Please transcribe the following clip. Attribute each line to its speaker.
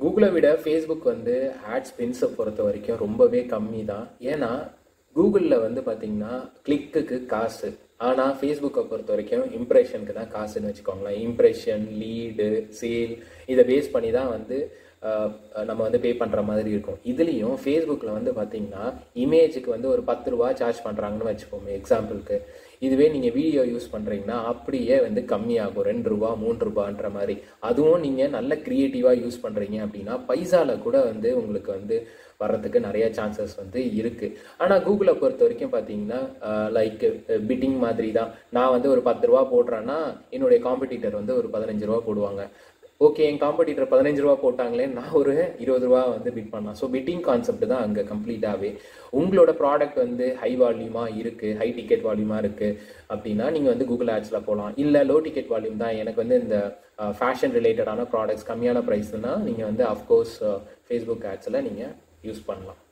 Speaker 1: கூகுளை விட ஃபேஸ்புக் வந்து ஆட் ஸ்பின்ஸை பொறுத்த வரைக்கும் ரொம்பவே கம்மி தான் ஏன்னா கூகுளில் வந்து பார்த்தீங்கன்னா கிளிக்குக்கு காசு ஆனால் ஃபேஸ்புக்கை பொறுத்த வரைக்கும் இம்ப்ரெஷனுக்கு தான் காசுன்னு வச்சுக்கோங்களேன் இம்ப்ரெஷன் லீடு சேல் இதை பேஸ் பண்ணி தான் வந்து அஹ், நம்ம வந்து பே பண்ணுற மாதிரி இருக்கும் இதுலேயும் ஃபேஸ்புக்கில் வந்து பார்த்தீங்கன்னா இமேஜுக்கு வந்து ஒரு பத்து ரூபா சார்ஜ் பண்ணுறாங்கன்னு வச்சுக்கோங்க எக்ஸாம்பிளுக்கு இதுவே நீங்கள் வீடியோ யூஸ் பண்ணுறீங்கன்னா அப்படியே வந்து கம்மியாகும் ரெண்டு ரூபா மூணு ரூபான்ற மாதிரி அதுவும் நீங்கள் நல்ல க்ரியேட்டிவாக யூஸ் பண்ணுறீங்க அப்படின்னா பைசால கூட வந்து உங்களுக்கு வந்து வர்றதுக்கு நிறைய சான்சஸ் வந்து இருக்கு ஆனால் கூகுளை பொறுத்த வரைக்கும் பார்த்தீங்கன்னா லைக் பிட்டிங் மாதிரி தான் நான் வந்து ஒரு பத்து ரூபா போடுறேன்னா என்னுடைய காம்படிட்டர் வந்து ஒரு பதினஞ்சு ரூபா போடுவாங்க ஓகே என் காம்படிட்டர் பதினஞ்சு ரூபா போட்டாங்களே நான் ஒரு இருபது ரூபா வந்து பிட் பண்ணலாம் ஸோ பிட்டிங் கான்செப்ட் தான் அங்கே கம்ப்ளீட்டாகவே உங்களோட ப்ராடக்ட் வந்து ஹை வால்யூமாக இருக்குது ஹை டிக்கெட் வால்யூமாக இருக்குது அப்படின்னா நீங்கள் வந்து கூகுள் ஆட்ஸில் போகலாம் இல்லை லோ டிக்கெட் வால்யூம் தான் எனக்கு வந்து இந்த ஃபேஷன் ரிலேட்டடான ப்ராடக்ட்ஸ் கம்மியான ப்ரைஸ்னா நீங்கள் வந்து அஃப்கோர்ஸ் ஃபேஸ்புக் ஆட்ஸில் நீங்கள் யூஸ் பண்ணலாம்